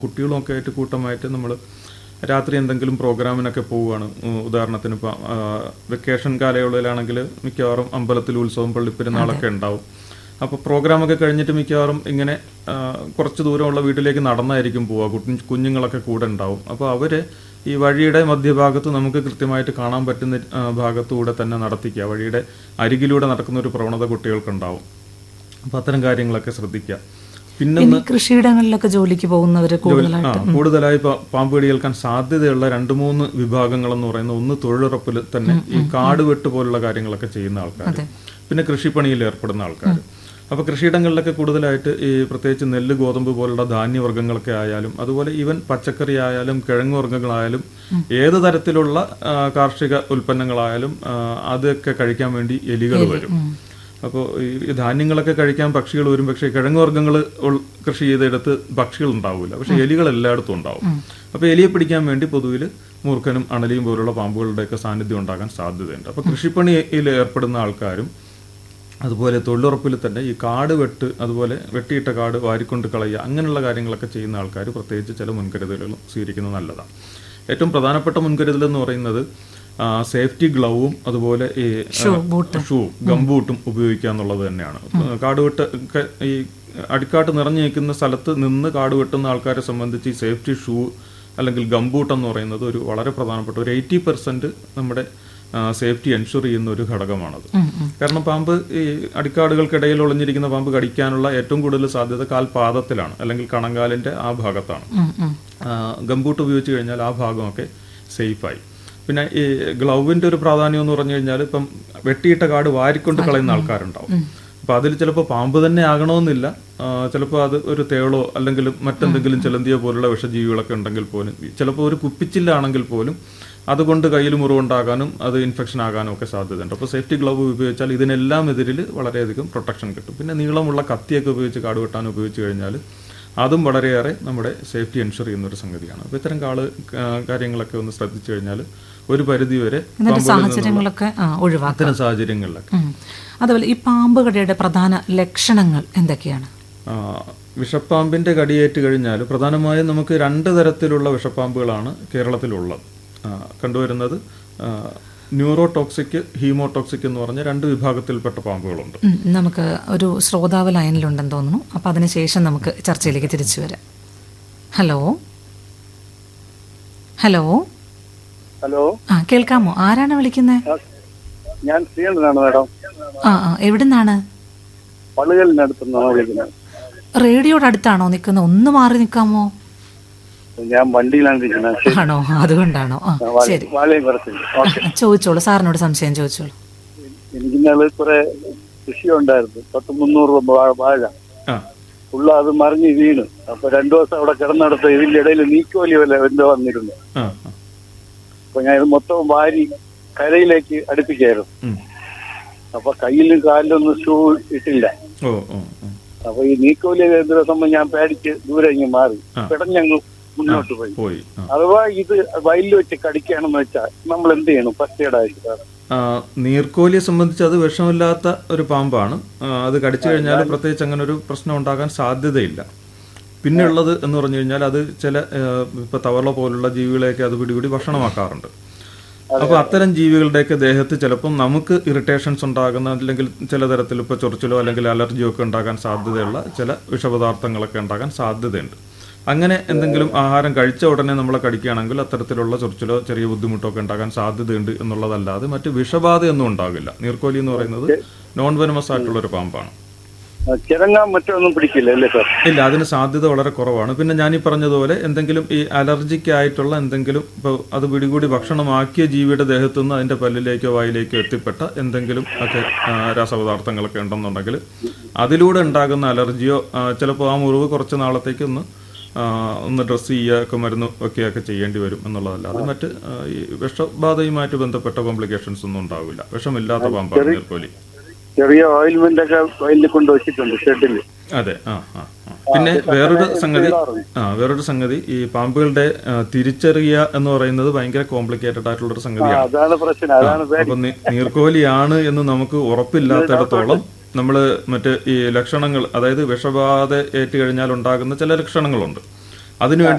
കുട്ടികളും ഒക്കെ ആയിട്ട് കൂട്ടമായിട്ട് നമ്മൾ രാത്രി എന്തെങ്കിലും പ്രോഗ്രാമിനൊക്കെ പോവുകയാണ് ഉം, ഉദാഹരണത്തിന് ഇപ്പോൾ വെക്കേഷൻ കാലയളവിലാണെങ്കിൽ മിക്കവാറും അമ്പലത്തിൽ ഉത്സവം പള്ളിപ്പെരുന്നാളൊക്കെ ഉണ്ടാവും അപ്പോൾ പ്രോഗ്രാമൊക്കെ കഴിഞ്ഞിട്ട് മിക്കവാറും ഇങ്ങനെ ആ, കുറച്ച് ദൂരമുള്ള വീട്ടിലേക്ക് നടന്നായിരിക്കും പോവുക കുട്ടി കുഞ്ഞുങ്ങളൊക്കെ കൂടെ ഉണ്ടാവും അപ്പോൾ അവർ ഈ വഴിയുടെ മധ്യഭാഗത്ത് നമുക്ക് കൃത്യമായിട്ട് കാണാൻ പറ്റുന്ന ആ, ഭാഗത്തൂടെ തന്നെ നടത്തിക്കുക വഴിയുടെ അരികിലൂടെ നടക്കുന്ന ഒരു പ്രവണത കുട്ടികൾക്കുണ്ടാവും അപ്പോൾ അത്തരം കാര്യങ്ങളൊക്കെ ശ്രദ്ധിക്കുക പിന്നെ ഇനി കൃഷിയിടങ്ങളിലൊക്കെ ജോലിക്ക് പോകുന്നവര് കൂടുതലായിട്ട് ആ കൂടുതലായി പ- പാമ്പ് കടിയേൽക്കാൻ സാധ്യതയുള്ള രണ്ട് മൂന്ന് വിഭാഗങ്ങൾ എന്ന് പറയുന്നത് ഒന്ന് തൊഴിലുറപ്പിൽ തന്നെ ഈ കാട് വെട്ട് പോലുള്ള കാര്യങ്ങളൊക്കെ ചെയ്യുന്ന ആൾക്കാർ പിന്നെ കൃഷിപ്പണിയിൽ ഏർപ്പെടുന്ന ആൾക്കാർ അപ്പോൾ കൃഷിയിടങ്ങളിലൊക്കെ കൂടുതലായിട്ട് ഈ പ്രത്യേകിച്ച് നെല്ല് ഗോതമ്പ് പോലുള്ള ധാന്യവർഗ്ഗങ്ങളൊക്കെ ആയാലും അതുപോലെ ഈവൻ പച്ചക്കറി ആയാലും കിഴങ്ങ് വർഗ്ഗങ്ങളായാലും ഏത് തരത്തിലുള്ള ആ, കാർഷിക ഉൽപ്പന്നങ്ങളായാലും ആ, അതൊക്കെ കഴിക്കാൻ വേണ്ടി എലികൾ വരും അപ്പോൾ ഈ ധാന്യങ്ങളൊക്കെ കഴിക്കാൻ പക്ഷികൾ വരും പക്ഷേ കിഴങ്ങ് വർഗ്ഗങ്ങൾ കൃഷി ചെയ്തെടുത്ത് പക്ഷികൾ ഉണ്ടാവില്ല പക്ഷേ എലികൾ എല്ലായിടത്തും ഉണ്ടാവും അപ്പോൾ എലിയെ പിടിക്കാൻ വേണ്ടി പൊതുവിൽ മൂർഖനും അണലിയും പോലുള്ള പാമ്പുകളുടെയൊക്കെ സാന്നിധ്യം ഉണ്ടാകാൻ സാധ്യതയുണ്ട് അപ്പോൾ കൃഷിപ്പണിയിൽ ഏർപ്പെടുന്ന ആൾക്കാരും അതുപോലെ തൊഴിലുറപ്പിൽ തന്നെ ഈ കാട് വെട്ട് അതുപോലെ വെട്ടിയിട്ട കാട് വാരിക്കൊണ്ട് കളയുക അങ്ങനെയുള്ള കാര്യങ്ങളൊക്കെ ചെയ്യുന്ന ആൾക്കാർ പ്രത്യേകിച്ച് ചില മുൻകരുതലുകളും സ്വീകരിക്കുന്നത് നല്ലതാണ് ഏറ്റവും പ്രധാനപ്പെട്ട മുൻകരുതൽ എന്ന് പറയുന്നത് ആ, സേഫ്റ്റി ഗ്ലൗവും അതുപോലെ ഈ ആ, ഷൂ ഗംബൂട്ടും ഉപയോഗിക്കുക എന്നുള്ളത് തന്നെയാണ് കാട് വെട്ട് ഒക്കെ ഈ അടിക്കാട്ട് നിറഞ്ഞു നിൽക്കുന്ന സ്ഥലത്ത് നിന്ന് കാട് വെട്ടുന്ന ആൾക്കാരെ സംബന്ധിച്ച് ഈ സേഫ്റ്റി ഷൂ അല്ലെങ്കിൽ ഗംബൂട്ട് എന്ന് പറയുന്നത് ഒരു വളരെ പ്രധാനപ്പെട്ട ഒരു എയ്റ്റി പെർസെന്റ് നമ്മുടെ സേഫ്റ്റി എൻഷുർ ചെയ്യുന്ന ഒരു ഘടകമാണത് കാരണം പാമ്പ് ഈ അടിക്കാടുകൾക്കിടയിൽ ഒളിഞ്ഞിരിക്കുന്ന പാമ്പ് കടിക്കാനുള്ള ഏറ്റവും കൂടുതൽ സാധ്യത കാൽപാദത്തിലാണ് അല്ലെങ്കിൽ കണങ്കാലിന്റെ ആ ഭാഗത്താണ് ആ, ഗംബൂട്ട് ഉപയോഗിച്ച് കഴിഞ്ഞാൽ ആ ഭാഗമൊക്കെ സേഫായി പിന്നെ ഈ ഗ്ലൗവിന്റെ ഒരു പ്രാധാന്യം എന്ന് പറഞ്ഞു കഴിഞ്ഞാൽ ഇപ്പം വെട്ടിയിട്ട കാട് വാരിക്കൊണ്ട് കളയുന്ന ആൾക്കാരുണ്ടാവും അപ്പൊ അതിൽ ചിലപ്പോൾ പാമ്പ് തന്നെ ആകണമെന്നില്ല ചിലപ്പോൾ അത് ഒരു തേളോ അല്ലെങ്കിൽ മറ്റെന്തെങ്കിലും ചിലന്തിയോ പോലുള്ള വിഷജീവികളൊക്കെ ഉണ്ടെങ്കിൽ പോലും ചിലപ്പോൾ ഒരു കുപ്പിച്ചില്ലാണെങ്കിൽ പോലും അതുകൊണ്ട് കയ്യിൽ മുറിവുണ്ടാകാനും അത് ഇൻഫെക്ഷൻ ആകാനും ഒക്കെ സാധ്യതയുണ്ട് അപ്പോൾ സേഫ്റ്റി ഗ്ലൗവ് ഉപയോഗിച്ചാൽ ഇതിനെല്ലാം എതിരിൽ വളരെയധികം പ്രൊട്ടക്ഷൻ കിട്ടും പിന്നെ നീളമുള്ള കത്തിയൊക്കെ ഉപയോഗിച്ച് കാട് വെട്ടാൻ ഉപയോഗിച്ച് കഴിഞ്ഞാൽ അതും വളരെയേറെ നമ്മുടെ സേഫ്റ്റി എൻഷുർ ചെയ്യുന്ന ഒരു സംഗതിയാണ് അപ്പോൾ ഇത്തരം കാള് ആ, കാര്യങ്ങളൊക്കെ ഒന്ന് ശ്രദ്ധിച്ചു കഴിഞ്ഞാൽ ഒരു പരിധി വരെ എന്നിട്ട് സാഹചര്യങ്ങളൊക്കെ ആ, ഒഴിവാക്കാം അത്തരം സാഹചര്യങ്ങളിലൊക്കെ ഉം. അതുപോലെ ഈ പാമ്പ് കടിയുടെ പ്രധാന ലക്ഷണങ്ങൾ എന്തൊക്കെയാണ് ആ, വിഷപ്പാമ്പിന്റെ കടിയേറ്റ് കഴിഞ്ഞാൽ പ്രധാനമായും നമുക്ക് രണ്ട് തരത്തിലുള്ള വിഷപ്പാമ്പുകളാണ് കേരളത്തിലുള്ളത് ആ, കണ്ടുവരുന്നത് ന്യൂറോടോക്സിക് ഹീമോടോക്സിക് എന്ന് പറഞ്ഞ രണ്ട് വിഭാഗത്തിൽപ്പെട്ട പാമ്പുകളുണ്ട് ഉം, നമുക്ക് ഒരു ശ്രോതാവ് ലൈനിലുണ്ടെന്ന് തോന്നുന്നു അപ്പം അതിനുശേഷം നമുക്ക് ചർച്ചയിലേക്ക് തിരിച്ചു വരാം ഹലോ ഹലോ ഹലോ ആ കേൾക്കാമോ ആരാണ് വിളിക്കുന്നത് ഞാൻ ശ്രീകണ്ഠനാണ് മാഡം ആ ആ എവിടുന്നാണ് പള്ളുകലിനടുത്തുനിന്നാണ് വിളിക്കുന്നത് റേഡിയോയുടെ അടുത്താണോ നിൽക്കുന്നത് ഒന്ന് മാറി നിൽക്കാമോ ഞാൻ വണ്ടിയിലാണ് ഇരിക്കുന്നത് ശരി. ആണോ അതുകൊണ്ടാണോ ആ ശരി വാലയും കുറച്ചില്ല ഓക്കെ ചോദിച്ചോളൂ സാറിനോട് സംശയം ചോദിച്ചോളൂ എനിക്ക് ഇന്നലെ കുറെ കൃഷി ഉണ്ടായിരുന്നു പത്ത് മുന്നൂറ് വാ- വാഴ ആ ഉള്ള അത് മറിഞ്ഞ് വീണു അപ്പൊ രണ്ടു ദിവസം അവിടെ കിടന്നെടുത്ത് ഇതിന്റെ ഇടയിൽ നീക്കോലി വല്ല എന്തോ വന്നിരുന്നു ആ ആ. അപ്പൊ ഞാൻ ഇത് മൊത്തം വാരി കരയിലേക്ക് അടുപ്പിക്കായിരുന്നു ഉം. അപ്പൊ കയ്യിലും കാലിലും ഒന്നും ഷൂ ഇട്ടില്ല ഓ ഓ ഓ. അപ്പൊ ഈ നീക്കോലി ദിവസം ഞാൻ പേടിച്ച് ദൂരെ ഇങ്ങ് മാറി ആ. പെടഞ്ഞങ്ങ് മുന്നോട്ട് പോയി പോയി ആ. അഥവാ ഇത് വയലിൽ വെച്ച് കടിക്കുകയാണെന്ന് വെച്ചാൽ നമ്മൾ എന്ത് ചെയ്യണം ഫസ്റ്റ് എയ്ഡ് ആയിട്ട് സാർ ആ, നീർക്കോലിയെ സംബന്ധിച്ച് അത് വിഷമില്ലാത്ത ഒരു പാമ്പാണ് ആ, അത് കടിച്ചു കഴിഞ്ഞാൽ പ്രത്യേകിച്ച് അങ്ങനെ ഒരു പ്രശ്നം ഉണ്ടാകാൻ സാധ്യതയില്ല പിന്നെ ഉള്ളത് എന്ന് പറഞ്ഞു കഴിഞ്ഞാൽ അത് ചില ആ, ഇപ്പൊ തവള പോലുള്ള ജീവികളെയൊക്കെ അത് പിടികൂടി ഭക്ഷണമാക്കാറുണ്ട് അപ്പൊ അത്തരം ജീവികളുടെയൊക്കെ ദേഹത്ത് ചിലപ്പം നമുക്ക് ഇറിറ്റേഷൻസ് ഉണ്ടാകുന്ന അല്ലെങ്കിൽ ചില തരത്തിൽ ഇപ്പൊ ചൊറിച്ചിലോ അല്ലെങ്കിൽ അലർജിയോ ഒക്കെ ഉണ്ടാകാൻ സാധ്യതയുള്ള ചില വിഷപദാർത്ഥങ്ങളൊക്കെ ഉണ്ടാകാൻ സാധ്യതയുണ്ട് അങ്ങനെ എന്തെങ്കിലും ആഹാരം കഴിച്ച ഉടനെ നമ്മളെ കടിക്കുകയാണെങ്കിൽ അത്തരത്തിലുള്ള ചൊറിച്ചിലോ ചെറിയ ബുദ്ധിമുട്ടോ ഒക്കെ ഉണ്ടാകാൻ സാധ്യതയുണ്ട് എന്നുള്ളതല്ലാതെ മറ്റ് വിഷബാധയൊന്നും ഉണ്ടാകില്ല നീർക്കോലി എന്ന് പറയുന്നത് നോൺ വെനമസ് ആയിട്ടുള്ള ഒരു പാമ്പാണ് ചിറങ്ങാൻ മറ്റൊന്നും പിടിക്കില്ല അല്ലേ സാർ ഇല്ല അതിന് സാധ്യത വളരെ കുറവാണ് പിന്നെ ഞാൻ ഈ പറഞ്ഞതുപോലെ എന്തെങ്കിലും ഈ അലർജിക്ക് ആയിട്ടുള്ള എന്തെങ്കിലും ഇപ്പോൾ അത് പിടികൂടി ഭക്ഷണമാക്കിയ ജീവിയുടെ ദേഹത്തുനിന്ന് അതിന്റെ പല്ലിലേക്കോ വായിലേക്കോ എത്തിപ്പെട്ട എന്തെങ്കിലും ഒക്കെ ആ, രാസപദാർത്ഥങ്ങളൊക്കെ ഉണ്ടെന്നുണ്ടെങ്കിൽ അതിലൂടെ ഉണ്ടാകുന്ന അലർജിയോ ചിലപ്പോൾ ആ മുറിവ് കുറച്ച് നാളത്തേക്ക് ഒന്ന് ആ, ഒന്ന് ഡ്രസ്സ് ചെയ്യുക ഒക്കെ മരുന്ന് വെക്കുകയൊക്കെ ചെയ്യേണ്ടി വരും എന്നുള്ളതല്ലാതെ മറ്റ് ആ, ഈ വിഷബാധയുമായിട്ട് ബന്ധപ്പെട്ട കോംപ്ലിക്കേഷൻസ് ഒന്നും ഉണ്ടാവില്ല വിഷമില്ലാത്ത പാമ്പാണ് നീർക്കോലി ചെറിയ ഓയിൽമെന്റ് ഒക്കെ വയലിൽ കൊണ്ട് വെച്ചിട്ടുണ്ട് ഷെഡിൽ അതെ ആ ആ ആ. പിന്നെ വേറൊരു സംഗതി ആ വേറൊരു സംഗതി ഈ പാമ്പുകളുടെ ആ, തിരിച്ചറിയുക എന്ന് പറയുന്നത് ഭയങ്കര കോംപ്ലിക്കേറ്റഡ് ആയിട്ടുള്ള ഒരു സംഗതിയാണ് അതാണ് പ്രശ്നം അതാണ് പേടി അപ്പൊ നീ- നീർക്കോലിയാണ് എന്ന് നമുക്ക് ഉറപ്പില്ലാത്തിടത്തോളം നമ്മൾ മറ്റ് ഈ ലക്ഷണങ്ങൾ അതായത് വിഷബാധ ഏറ്റ് കഴിഞ്ഞാൽ ഉണ്ടാകുന്ന ചില ലക്ഷണങ്ങളുണ്ട് അതിനുവേണ്ടി